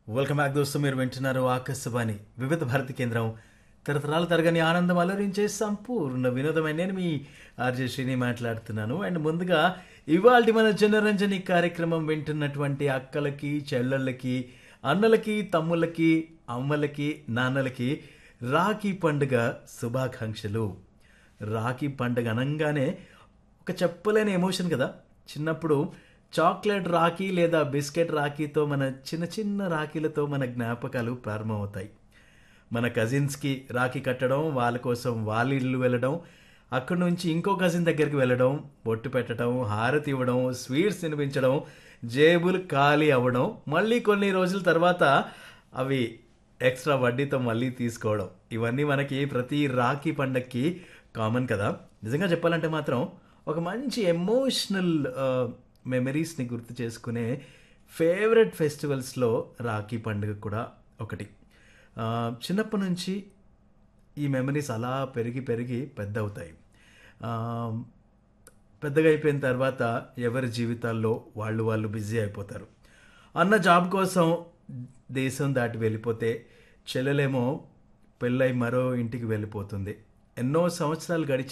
welcome back దోస్తు మీరు వింటున్నారు ఆకాశవాణి వివిధ భారతి కేంద్రం తరతరాల తరగని ఆనందం అలరించే సంపూర్ణ వినోదమైన నేను మీ ఆర్జే శ్రీని మాట్లాడుతున్నాను అండ్ ముందుగా ఇవాళ మన జనరంజని కార్యక్రమం వింటున్నటువంటి అక్కలకి చెల్లెళ్ళకి అన్నలకి తమ్ముళ్ళకి అమ్మలకి నాన్నలకి రాఖీ పండుగ శుభాకాంక్షలు రాఖీ పండుగ అనగానే ఒక చెప్పలేని ఎమోషన్ కదా చిన్నప్పుడు చాక్లెట్ రాఖీ లేదా బిస్కెట్ రాఖీతో మన చిన్న చిన్న రాఖీలతో మన జ్ఞాపకాలు ప్రారంభమవుతాయి మన కజిన్స్కి రాఖీ కట్టడం వాళ్ళ కోసం వాళ్ళ ఇల్లు వెళ్ళడం అక్కడి నుంచి ఇంకో కజిన్ దగ్గరికి వెళ్ళడం బొట్టు పెట్టడం హారతి ఇవ్వడం స్వీట్స్ తినిపించడం జేబులు ఖాళీ అవ్వడం మళ్ళీ కొన్ని రోజుల తర్వాత అవి ఎక్స్ట్రా వడ్డీతో మళ్ళీ తీసుకోవడం ఇవన్నీ మనకి ప్రతి రాఖీ పండక్కి కామన్ కదా నిజంగా చెప్పాలంటే మాత్రం ఒక మంచి ఎమోషనల్ మెమరీస్ని గుర్తు చేసుకునే ఫేవరెట్ ఫెస్టివల్స్లో రాఖీ పండుగ కూడా ఒకటి ఆ, చిన్నప్పటి నుంచి ఈ మెమరీస్ అలా పెరిగి పెరిగి పెద్ద అవుతాయి ఆ, పెద్దగా అయిపోయిన తర్వాత ఎవరి జీవితాల్లో వాళ్ళు వాళ్ళు బిజీ అయిపోతారు అన్న జాబ్ కోసం దేశం దాటి వెళ్ళిపోతే చెల్లెలేమో పెళ్ళై మరో ఇంటికి వెళ్ళిపోతుంది ఎన్నో సంవత్సరాలు గడిచి